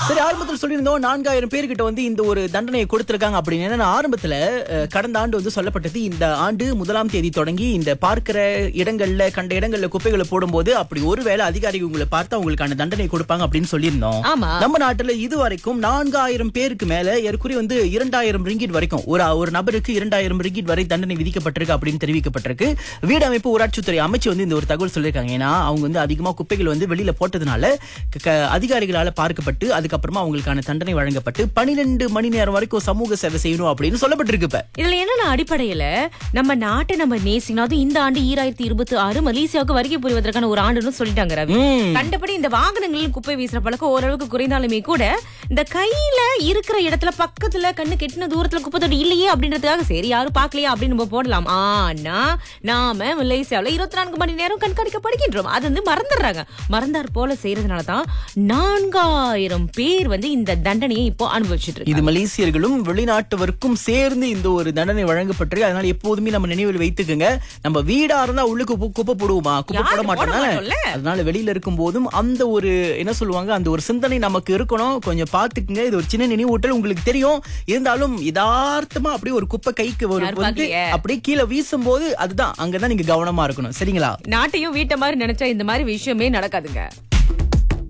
சரி ஆரம்பத்தில் சொல்லியிருந்தோம் நான்காயிரம் பேர்கிட்ட வந்து இந்த ஒரு தண்டனையை கொடுத்திருக்காங்க அப்படின்னு என்னன்னா ஆரம்பத்துல அஹ், கடந்த ஆண்டு வந்து சொல்லப்பட்டது இந்த ஆண்டு முதலாம் தேதி தொடங்கி இந்த பார்க்கிற இடங்கள்ல கண்ட இடங்கள்ல குப்பைகளை போடும்போது அப்படி ஒருவேளை அதிகாரிகள் உங்களை பார்த்தா உங்களுக்கான தண்டனை கொடுப்பாங்க அப்படின்னு சொல்லியிருந்தோம் ஆமா. நம்ம நாட்டுல இது வரைக்கும் நான்காயிரம் பேருக்கு மேல ஏற்குறி வந்து இரண்டாயிரம் ரிங்கிட் வரைக்கும் ஒரு ஒரு நபருக்கு இரண்டாயிரம் ரிங்கிட் வரை தண்டனை விதிக்கப்பட்டிருக்கு அப்படின்னு தெரிவிக்கப்பட்டிருக்கு வீடு அமைப்பு ஊராட்சித்துறை அமைச்சு வந்து இந்த ஒரு தகவல் சொல்லியிருக்காங்க ஏன்னா அவங்க வந்து அதிகமா குப்பைகள் வந்து வெளியில போட்டதுனால க- க- அதிகாரிகளால பார்க்கப்பட்டு அதுக்கப்புறமா அவங்களுக்கான தண்டனை வழங்கப்பட்டு பனிரெண்டு மணி நேரம் வரைக்கும் சமூக சேவை செய்யணும் அப்படின்னு சொல்லப்பட்டிருக்கு இப்ப இதுல என்னன்னா அடிப்படையில நம்ம நாட்டை நம்ம நேசிக்கணும் அதுவும் இந்த ஆண்டு ஈராயிரத்தி இருபத்தி ஆறு மலேசியாவுக்கு வருகை புரிவதற்கான ஒரு ஆண்டுன்னு சொல்லிட்டாங்க ரவி ம். கண்டபடி இந்த வாகனங்களில் குப்பை வீசுற பழக்கம் ஓரளவுக்கு குறைந்தாலுமே கூட இந்த கையில இருக்கிற இடத்துல பக்கத்துல கண்ணு கெட்டின தூரத்துல குப்பை தொட்டி இல்லையே அப்படின்றதுக்காக சரி யாரும் பார்க்கலையா அப்படின்னு நம்ம போடலாம் ஆனா நாம மலேசியாவுல இருபத்தி நான்கு மணி நேரம் கண்காணிக்கப்படுகின்றோம் அது வந்து மறந்துடுறாங்க மறந்தார் போல செய்யறதுனால தான் நான்காயிரம் பேர் வந்து இந்த தண்டனையை இப்போ அனுபவிச்சுட்டு இருக்காங்க. இது மலேசியர்களும் வெளிநாட்டவருக்கும் சேர்ந்து இந்த ஒரு தண்டனை வழங்கப்பட்டிருக்கு அதனால எப்போதுமே நம்ம நினைவில் வைத்துக்குங்க நம்ம வீடா இருந்தா உள்ளுக்கு குப்பை- குப்பை போடுவோமா குப்பை யாரு போட போட மாட்டோம் தானே? மாட்டோம்ல? அதனால வெளியில இருக்கும் போதும் அந்த ஒரு என்ன சொல்லுவாங்க அந்த ஒரு சிந்தனை நமக்கு இருக்கணும் கொஞ்சம் பாத்துக்குங்க இது ஒரு சின்ன நினைவூட்டல் உங்களுக்கு தெரியும் இருந்தாலும் யதார்த்தமா அப்படியே ஒரு குப்பை கைக்கு ஒரு யாரும் வந்து பார்க்கலையே. அப்படியே கீழே வீசும் போது அதுதான் அங்கதான் நீங்க கவனமா இருக்கணும் சரிங்களா நாட்டையும் வீட்டை மாதிரி நினைச்சா இந்த மாதிரி விஷயமே நடக்காதுங்க